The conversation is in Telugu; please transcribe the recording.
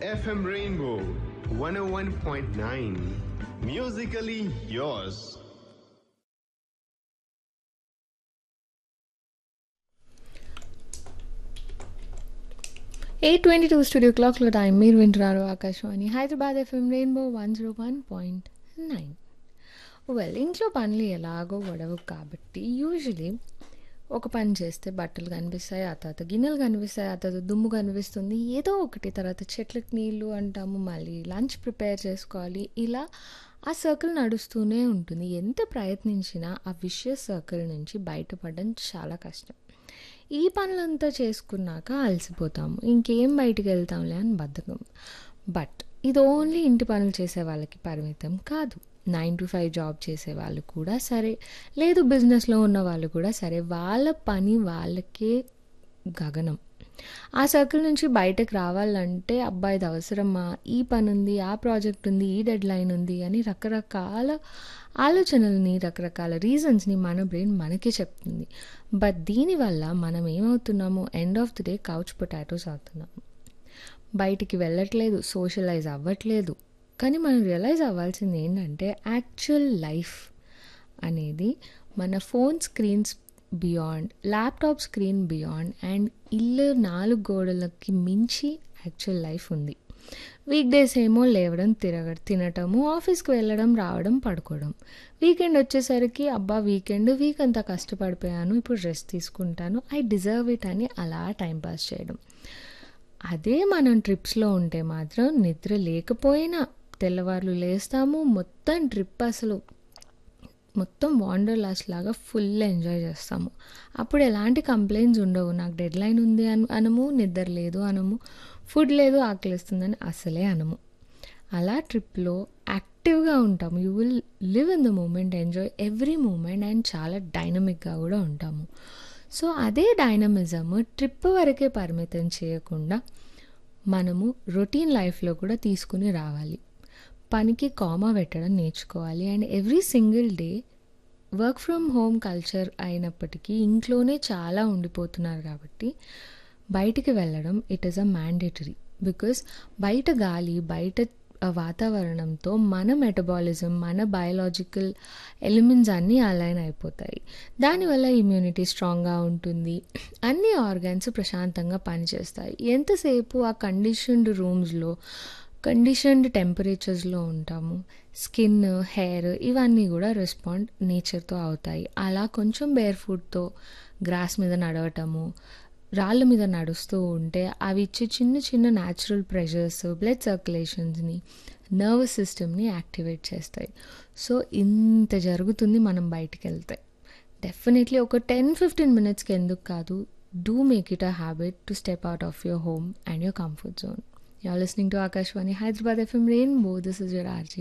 FM Rainbow 101.9. Musically yours. Eight twenty two studio క్లాక్లో టైం మీరు వింటున్నారు Akashvani Hyderabad FM rainbow one zero one point nine well ఇంట్లో పనులు ఎలాగో గొడవ కాబట్టి యూజువలీ ఒక పని చేస్తే బట్టలు కనిపిస్తాయి ఆ తర్వాత గిన్నెలు కనిపిస్తాయి ఆ తర్వాత దుమ్ము కనిపిస్తుంది ఏదో ఒకటి తర్వాత చెట్లకు నీళ్ళు అంటాము మళ్ళీ లంచ్ ప్రిపేర్ చేసుకోవాలి ఇలా ఆ సర్కిల్ నడుస్తూనే ఉంటుంది ఎంత ప్రయత్నించినా ఆ విషయస్ సర్కిల్ నుంచి బయటపడడం చాలా కష్టం ఈ పనులంతా చేసుకున్నాక అలసిపోతాము ఇంకేం బయటికి వెళ్తాంలే అని బద్ధకం బట్ ఇది ఓన్లీ ఇంటి పనులు చేసే వాళ్ళకి పరిమితం కాదు నైన్ టు ఫైవ్ జాబ్ చేసే వాళ్ళు కూడా సరే లేదు బిజినెస్లో ఉన్న వాళ్ళు కూడా సరే వాళ్ళ పని వాళ్ళకే గగనం ఆ సర్కిల్ నుంచి బయటకు రావాలంటే అబ్బాయిది అవసరమా ఈ పని ఉంది ఆ ప్రాజెక్ట్ ఉంది ఈ డెడ్ లైన్ ఉంది అని రకరకాల ఆలోచనల్ని రకరకాల రీజన్స్ని మన బ్రెయిన్ మనకే చెప్తుంది బట్ దీనివల్ల మనం ఏమవుతున్నాము end of the day couch potatoes అవుతున్నాము బయటికి వెళ్ళట్లేదు సోషలైజ్ అవ్వట్లేదు కానీ మనం రియలైజ్ అవ్వాల్సింది ఏంటంటే యాక్చువల్ లైఫ్ అనేది మన phone screens beyond laptop screen beyond and ఇల్లు నాలుగు గోడలకి మించి యాక్చువల్ లైఫ్ ఉంది వీక్ డేస్ ఏమో లేవడం తిరగ తినటము ఆఫీస్కి వెళ్ళడం రావడం పడుకోవడం వీకెండ్ వచ్చేసరికి అబ్బా వీకెండ్ వీక్ అంతా కష్టపడిపోయాను ఇప్పుడు రెస్ట్ తీసుకుంటాను ఐ డిజర్వ్ ఇట్ అని అలా టైంపాస్ చేయడం అదే మనం ట్రిప్స్లో ఉంటే మాత్రం నిద్ర లేకపోయినా తెల్లవార్లు లేస్తాము మొత్తం ట్రిప్ అసలు మొత్తం వాండర్ లాస్ట్ లాగా ఫుల్ ఎంజాయ్ చేస్తాము అప్పుడు ఎలాంటి కంప్లైంట్స్ ఉండవు నాకు డెడ్ లైన్ ఉంది అను అనము నిద్ర లేదు అనము ఫుడ్ లేదు ఆకలిస్తుందని అసలే అనము అలా ట్రిప్లో యాక్టివ్గా ఉంటాము you will live in the moment enjoy every moment and చాలా డైనమిక్గా కూడా ఉంటాము సో అదే డైనమిజం ట్రిప్ వరకే పరిమితం చేయకుండా మనము రొటీన్ లైఫ్లో కూడా తీసుకుని రావాలి పనికి కామా పెట్టడం నేర్చుకోవాలి and every single day work from home culture అయినప్పటికీ ఇంట్లోనే చాలా ఉండిపోతున్నారు కాబట్టి బయటికి వెళ్ళడం it is a mandatory because బయట గాలి బయట వాతావరణంతో మన మెటబాలిజం మన బయలాజికల్ ఎలిమెంట్స్ అన్నీ అలైన్ అయిపోతాయి దానివల్ల ఇమ్యూనిటీ స్ట్రాంగ్గా ఉంటుంది అన్ని ఆర్గాన్స్ ప్రశాంతంగా పనిచేస్తాయి ఎంతసేపు ఆ కండిషన్డ్ రూమ్స్లో కండిషన్డ్ టెంపరేచర్స్లో ఉంటాము స్కిన్ హెయిర్ ఇవన్నీ కూడా రెస్పాండ్ నేచర్తో అవుతాయి అలా కొంచెం బేర్ ఫుడ్తో గ్రాస్ మీద నడవటము రాళ్ళ మీద నడుస్తూ ఉంటే అవి ఇచ్చే చిన్న చిన్న న్యాచురల్ ప్రెషర్స్ బ్లడ్ సర్క్యులేషన్స్ని నర్వస్ సిస్టమ్ని యాక్టివేట్ చేస్తాయి సో ఇంత జరుగుతుంది మనం బయటికి వెళ్తే డెఫినెట్లీ ఒక టెన్ ఫిఫ్టీన్ మినిట్స్కి ఎందుకు కాదు do make it a habit to step out of your home and your comfort zone You're listening to Akashwani Hyderabad FM Rainbow. This is your RJ